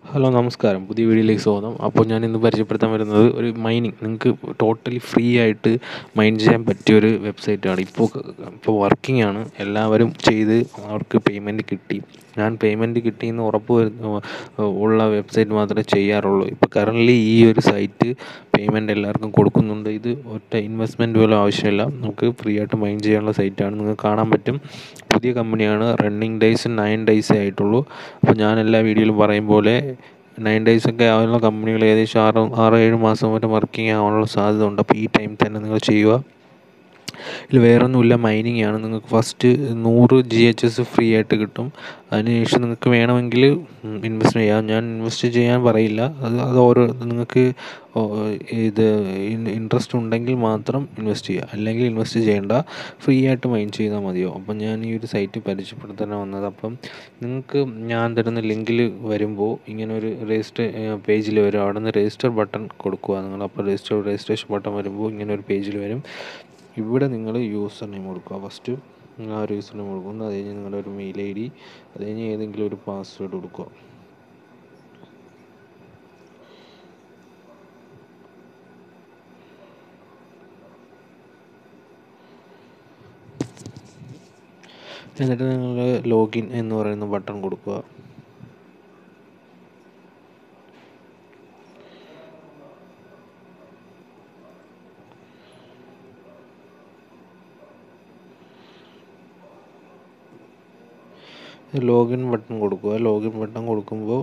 hello നമസ്കാരം പുതിയ വീഡിയോയിലേക്ക് സ്വാഗതം അപ്പോൾ ഞാൻ ഇന്ന് പരിചയപ്പെടുത്താൻ വരുന്നത് ഒരു മൈനിങ് നിങ്ങൾക്ക് ടോട്ടലി ഫ്രീ ആയിട്ട് മൈൻ ചെയ്യാൻ പറ്റിയ ഒരു വെബ്സൈറ്റാണ് ഇപ്പോൾ ഇപ്പോൾ വർക്കിംഗ് ആണ് എല്ലാവരും ചെയ്ത് അവർക്ക് പേയ്മെൻറ്റ് കിട്ടി ഞാൻ പേയ്മെൻറ്റ് കിട്ടിയെന്ന് ഉറപ്പ് വരുന്ന ഉള്ള വെബ്സൈറ്റ് മാത്രമേ ചെയ്യാറുള്ളൂ ഇപ്പോൾ കറൻറ്റ്ലി ഈ ഒരു സൈറ്റ് പേയ്മെൻറ്റ് എല്ലാവർക്കും കൊടുക്കുന്നുണ്ട് ഇത് ഒറ്റ ഇൻവെസ്റ്റ്മെൻറ്റ് പോലും ആവശ്യമില്ല നമുക്ക് ഫ്രീ ആയിട്ട് മൈൻ ചെയ്യാനുള്ള സൈറ്റാണ് നിങ്ങൾക്ക് കാണാൻ പറ്റും പുതിയ കമ്പനിയാണ് റണ്ണിങ് ഡേയ്സ് നയൻ ഡേയ്സേ ആയിട്ടുള്ളൂ അപ്പോൾ ഞാൻ എല്ലാ വീഡിയോയിലും പറയും പോലെ നയൻ ഡേയ്സ് ഒക്കെ ആവുന്ന കമ്പനികൾ ഏകദേശം ആറ് ആറ് ഏഴ് മാസം വരെ വർക്കിംഗ് ആവാനുള്ള സാധ്യത ഉണ്ട് അപ്പോൾ ഈ ടൈം തന്നെ നിങ്ങൾ ചെയ്യുക ഇതിൽ വേറെ ഒന്നുമില്ല മൈനിങ് ആണ് നിങ്ങൾക്ക് ഫസ്റ്റ് നൂറ് ജി എച്ച് എസ് ഫ്രീ ആയിട്ട് കിട്ടും അതിനുശേഷം നിങ്ങൾക്ക് വേണമെങ്കിൽ ഇൻവെസ്റ്റ് ചെയ്യാം ഞാൻ ഇൻവെസ്റ്റ് ചെയ്യാൻ പറയില്ല അത് അത് ഓരോ നിങ്ങൾക്ക് ഇത് ഇൻട്രസ്റ്റ് ഉണ്ടെങ്കിൽ മാത്രം ഇൻവെസ്റ്റ് ചെയ്യുക അല്ലെങ്കിൽ ഇൻവെസ്റ്റ് ചെയ്യേണ്ട ഫ്രീ ആയിട്ട് മൈൻ ചെയ്താൽ മതിയോ അപ്പം ഞാൻ ഈ ഒരു സൈറ്റ് പരിചയപ്പെടുത്താൻ വന്നത് അപ്പം നിങ്ങൾക്ക് ഞാൻ തരുന്ന ലിങ്കിൽ വരുമ്പോൾ ഇങ്ങനെ ഒരു രജിസ്റ്റർ പേജിൽ വരും അവിടെ നിന്ന് രജിസ്റ്റർ ബട്ടൺ കൊടുക്കുക നിങ്ങൾ അപ്പോൾ രജിസ്റ്റർ രജിസ്ട്രേഷൻ ബട്ടൺ വരുമ്പോൾ ഇങ്ങനെ ഒരു പേജിൽ വരും ഇവിടെ നിങ്ങൾ യൂസർ നെയിം കൊടുക്കുക ഫസ്റ്റ് ആ ഒരു യൂസർ നെയിം കൊടുക്കുന്നു അത് കഴിഞ്ഞ് നിങ്ങളുടെ ഒരു മെയിൽ ഐ ഡി അത് കഴിഞ്ഞ് ഏതെങ്കിലും ഒരു പാസ്വേഡ് കൊടുക്കുക എന്നിട്ട് നിങ്ങൾ ലോഗിൻ എന്ന് പറയുന്ന ബട്ടൺ കൊടുക്കുക ലോഗിൻ ബട്ടൺ കൊടുക്കുക ലോഗിൻ ബട്ടൺ കൊടുക്കുമ്പോൾ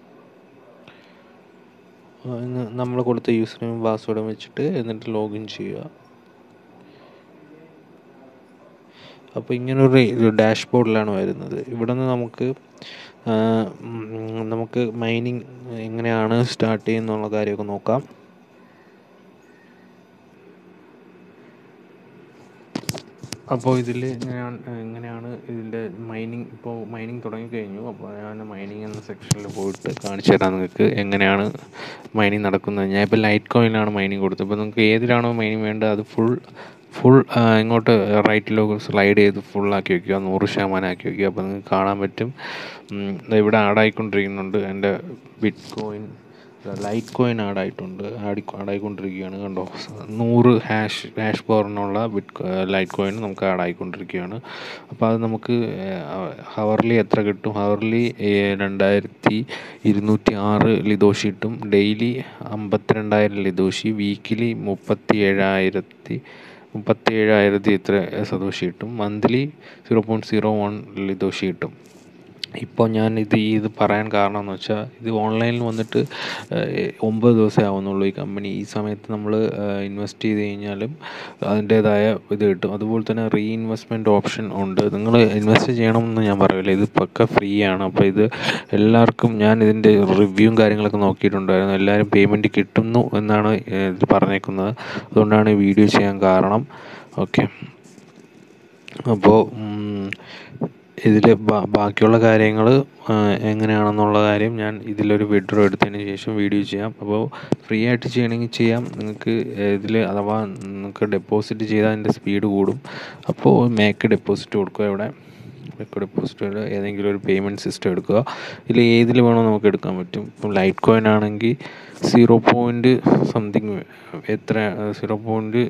നമ്മൾ കൊടുത്ത യൂസർ നെയിം പാസ്വേഡും വെച്ചിട്ട് എന്നിട്ട് ലോഗിൻ ചെയ്യുക അപ്പോൾ ഇങ്ങനൊരു ഡാഷ് ബോർഡിലാണ് വരുന്നത് ഇവിടെ നിന്ന് നമുക്ക് നമുക്ക് മൈനിങ് എങ്ങനെയാണ് സ്റ്റാർട്ട് ചെയ്യുന്നുള്ള കാര്യമൊക്കെ നോക്കാം അപ്പോൾ ഇതിൽ ഞാൻ എങ്ങനെയാണ് ഇതിൻ്റെ മൈനിങ് ഇപ്പോൾ മൈനിങ് തുടങ്ങിക്കഴിഞ്ഞു അപ്പോൾ ഞാൻ മൈനിങ് എന്ന സെക്ഷനിൽ പോയിട്ട് കാണിച്ചു തരാം നിങ്ങൾക്ക് എങ്ങനെയാണ് മൈനിങ് നടക്കുന്നത് ഞാൻ ഇപ്പോൾ ലൈറ്റ് കോയിനാണ് മൈനിങ് കൊടുത്തത് ഇപ്പോൾ നിങ്ങൾക്ക് ഏതിലാണോ മൈനിങ് വേണ്ടത് അത് ഫുൾ ഫുൾ ഇങ്ങോട്ട് റൈറ്റിലേക്ക് സ്ലൈഡ് ചെയ്ത് ഫുള്ളാക്കി വയ്ക്കുക നൂറ് ശതമാനം ആക്കി വയ്ക്കുക അപ്പോൾ നിങ്ങൾക്ക് കാണാൻ പറ്റും ഇവിടെ ആഡായിക്കൊണ്ടിരിക്കുന്നുണ്ട് എൻ്റെ ബിറ്റ് കോയിൻ ലൈറ്റ് കോയിൻ ആഡായിട്ടുണ്ട് ആടി ആഡായിക്കൊണ്ടിരിക്കുകയാണ് കണ്ടോ നൂറ് ഹാഷ് ഹാഷ് പവറിനുള്ള ബിറ്റ് ലൈറ്റ് കോയിൻ നമുക്ക് ആഡായിക്കൊണ്ടിരിക്കുകയാണ് അപ്പോൾ അത് നമുക്ക് ഹവർലി എത്ര കിട്ടും ഹവർലി രണ്ടായിരത്തി ഇരുന്നൂറ്റി ആറ് ലിതോഷി കിട്ടും ഡെയിലി അമ്പത്തിരണ്ടായിരം ലിതോഷി വീക്കിലി മുപ്പത്തി ഏഴായിരത്തി മുപ്പത്തി ഏഴായിരത്തി ഇത്ര സതോഷി കിട്ടും monthly zero point zero one litoshi കിട്ടും ഇപ്പോൾ ഞാൻ ഇത് ഇത് പറയാൻ കാരണം എന്ന് വെച്ചാൽ ഇത് ഓൺലൈനിൽ വന്നിട്ട് ഒമ്പത് ദിവസമേ ആവുന്നുള്ളൂ ഈ കമ്പനി ഈ സമയത്ത് നമ്മൾ ഇൻവെസ്റ്റ് ചെയ്ത് കഴിഞ്ഞാലും അതിൻ്റേതായ ഇത് കിട്ടും അതുപോലെ തന്നെ റീ ഇൻവെസ്റ്റ്മെൻറ്റ് ഓപ്ഷൻ ഉണ്ട് നിങ്ങൾ ഇൻവെസ്റ്റ് ചെയ്യണമെന്ന് ഞാൻ പറയില്ല ഇത് പക്ക ഫ്രീ ആണ് അപ്പോൾ ഇത് എല്ലാവർക്കും ഞാൻ ഇതിൻ്റെ റിവ്യൂവും കാര്യങ്ങളൊക്കെ നോക്കിയിട്ടുണ്ടായിരുന്നു എല്ലാവരും പേയ്മെൻറ്റ് കിട്ടുന്നു എന്നാണ് ഇത് പറഞ്ഞേക്കുന്നത് അതുകൊണ്ടാണ് ഈ വീഡിയോ ചെയ്യാൻ കാരണം ഓക്കെ അപ്പോൾ ഇതിൽ ബാക്കിയുള്ള കാര്യങ്ങൾ എങ്ങനെയാണെന്നുള്ള കാര്യം ഞാൻ ഇതിലൊരു വിഡ്രോ എടുത്തതിന് ശേഷം വീഡിയോ ചെയ്യാം അപ്പോൾ ഫ്രീ ആയിട്ട് ചെയ്യണമെങ്കിൽ ചെയ്യാം നിങ്ങൾക്ക് ഇതിൽ അഥവാ നിങ്ങൾക്ക് ഡെപ്പോസിറ്റ് ചെയ്താൽ അതിൻ്റെ സ്പീഡ് കൂടും അപ്പോൾ മേക്ക് ഡെപ്പോസിറ്റ് കൊടുക്കുക ഇവിടെ മേക്ക് ഡെപ്പോസിറ്റ് ഏതെങ്കിലും ഒരു പേയ്മെൻറ്റ് സിസ്റ്റം എടുക്കുക ഇതിൽ ഏതിൽ വേണോ നമുക്ക് എടുക്കാൻ പറ്റും ഇപ്പം ലൈറ്റ് കോയിൻ ആണെങ്കിൽ സീറോ പോയിൻറ്റ് സംതിങ് എത്ര സീറോ പോയിൻറ്റ്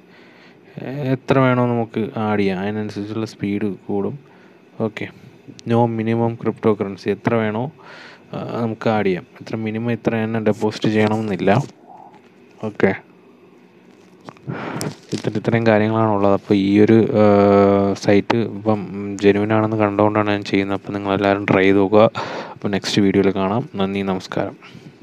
എത്ര വേണോ നമുക്ക് ആഡ് ചെയ്യാം അതിനനുസരിച്ചുള്ള സ്പീഡ് കൂടും okay no minimum cryptocurrency എത്ര വേണോ നമുക്ക് ആഡ് ചെയ്യാം എത്ര മിനിമം ഇത്ര തന്നെ ഡെപ്പോസിറ്റ് ചെയ്യണമെന്നില്ല ഓക്കെ ഇത്ര ഇത്രയും കാര്യങ്ങളാണുള്ളത് അപ്പോൾ ഈ ഒരു സൈറ്റ് ഇപ്പം ജെനുവിൻ ആണെന്ന് കണ്ടുകൊണ്ടാണ് ഞാൻ ചെയ്യുന്നത് അപ്പോൾ നിങ്ങളെല്ലാവരും ട്രൈ ചെയ്ത് നോക്കുക അപ്പോൾ നെക്സ്റ്റ് വീഡിയോയിൽ കാണാം നന്ദി നമസ്കാരം